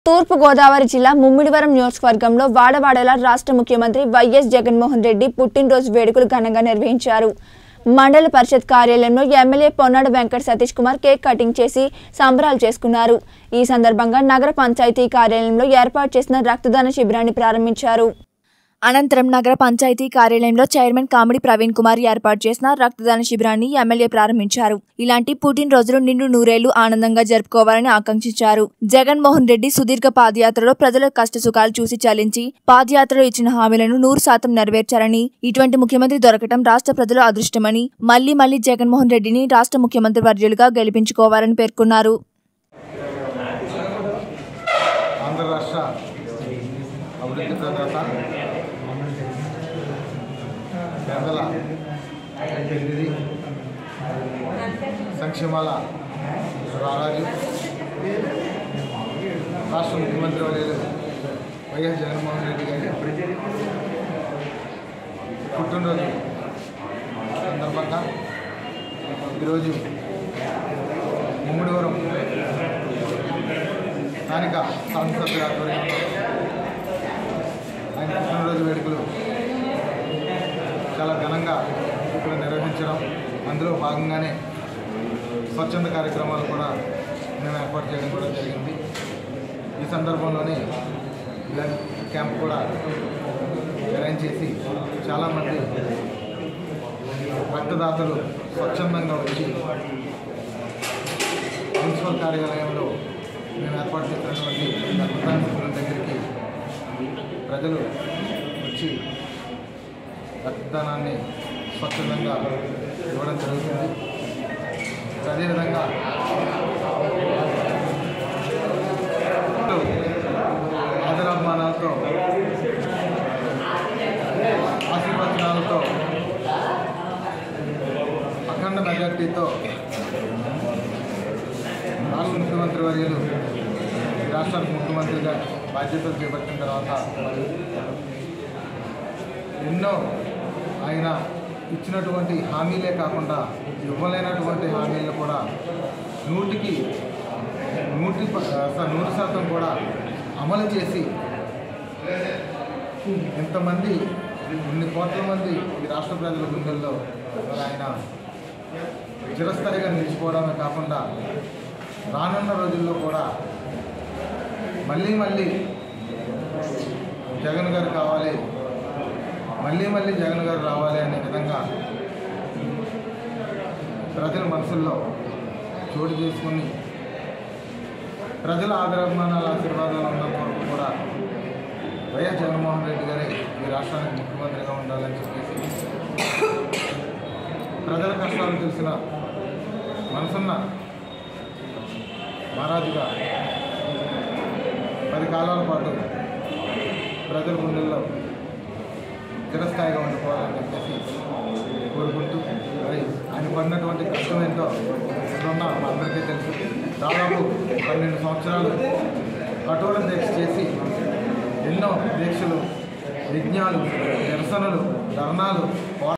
తూర్పు గోదావరి జిల్లా ముమ్మిడివరం నియోజకవర్గంలో వాడవాడల రాష్ట్ర ముఖ్యమంత్రి వైఎస్ జగన్మోహన్ రెడ్డి పుట్టినరోజు వేడుకలు ఘనంగా నిర్వహించారు మండల పరిషత్ కార్యాలయంలో MLA Ponnada Venkata Satish Kumar cake cutting చేసి సంబరాలు చేసుకున్నారు ఈ సందర్భంగా నగర పంచాయతీ కార్యాలయంలో ఏర్పాటు చేసిన రక్తదాన శిబిరాన్ని ప్రారంభించారు అనంతరం నగర పంచాయతీ కార్యాలయంలో చైర్మన్ కామిడి ప్రవీణ్ కుమార్ ఏర్పాటు చేసిన రక్తదాన శిబిరాన్ని ఎమ్మెల్యే ప్రారంభించారు ఇలాంటి పుట్టినరోజులు నిండు నూరేళ్లు ఆనందంగా జరుపుకోవాలని ఆకాంక్షించారు జగన్మోహన్ రెడ్డి సుదీర్ఘ పాదయాత్రలో ప్రజల కష్టసుఖాలు చూసి చలించి పాదయాత్రలో ఇచ్చిన హామీలను నూరు శాతం నెరవేర్చారని ఇటువంటి ముఖ్యమంత్రి దొరకటం రాష్ట్ర ప్రజల అదృష్టమని మళ్లీ మళ్లీ జగన్మోహన్ రెడ్డిని రాష్ట్ర ముఖ్యమంత్రి వర్యులుగా గెలిపించుకోవాలని పేర్కొన్నారు ఆంధ్ర రాష్ట్ర అభివృద్ధి ప్రదాత పేదల పెళ్లిది సంక్షేమాల రారాజు రాష్ట్ర ముఖ్యమంత్రి వర్యులు వైఎస్ జగన్మోహన్ రెడ్డి గారి పుట్టినరోజు సందర్భంగా ఈరోజు ముమ్మిడివరం స్థానిక సాంస్కృతిక ఆధ్వర్యంలో ఆయన పుట్టినరోజు వేడుకలు చాలా ఘనంగా ఇక్కడ నిర్వహించడం అందులో భాగంగానే స్వచ్ఛంద కార్యక్రమాలు కూడా మేము ఏర్పాటు చేయడం కూడా జరిగింది ఈ సందర్భంలోనే బ్లడ్ క్యాంప్ కూడా అరేంజ్ చేసి చాలామంది రక్తదాతలు స్వచ్ఛందంగా వచ్చి మున్సిపల్ కార్యాలయంలో మేము ఏర్పాటు చేసినటువంటి రక్తదాన శిబిరం దగ్గరికి ప్రజలు వచ్చి రక్తదానాన్ని స్వచ్ఛందంగా ఇవ్వడం జరుగుతుంది అదేవిధంగా ఆదరాభిమానాలతో ఆశీర్వచనాలతో అఖండ మెజార్టీతో రాష్ట్ర ముఖ్యమంత్రి వర్యులు ఈ రాష్ట్రానికి ముఖ్యమంత్రిగా బాధ్యతలు చేపట్టిన తర్వాత మరి ఎన్నో ఆయన ఇచ్చినటువంటి హామీలే కాకుండా ఇవ్వలేనటువంటి హామీలను కూడా నూటికి నూటి ప- స- నూరు శాతం కూడా అమలు చేసి ఎంతమంది ఇన్ని కోట్ల మంది ఈ రాష్ట్ర ప్రజల గుండెల్లో మరి ఆయన చిరస్థాయిగా నిలిచిపోవడమే కాకుండా రానున్న రోజుల్లో కూడా మళ్ళీ మళ్ళీ జగన్ గారు కావాలి మళ్ళీ మళ్ళీ జగన్ గారు రావాలి అనే విధంగా ప్రజల మనసుల్లో చోటు చేసుకుని ప్రజల ఆదరాభిమానాల ఆశీర్వాదాలు ఉన్నంత వరకు కూడా వైఎస్ జగన్మోహన్ రెడ్డి గారే ఈ రాష్ట్రానికి ముఖ్యమంత్రిగా ఉండాలని చెప్పేసి ప్రజల కష్టాలు తెలిసిన మనసున్న మహారాజుగా పది కాలాల పాటు ప్రజల గుండెల్లో చిరస్థాయిగా ఉండిపోవాలని చెప్పేసి కోరుకుంటూ మరి ఆయన పడినటువంటి కష్టం ఏంటో ఇప్పుడున్న మా అందరికీ తెలుసు దాదాపు పన్నెండు సంవత్సరాలు కఠోర దీక్ష చేసి ఎన్నో దీక్షలు యజ్ఞాలు నిరసనలు ధర్నాలు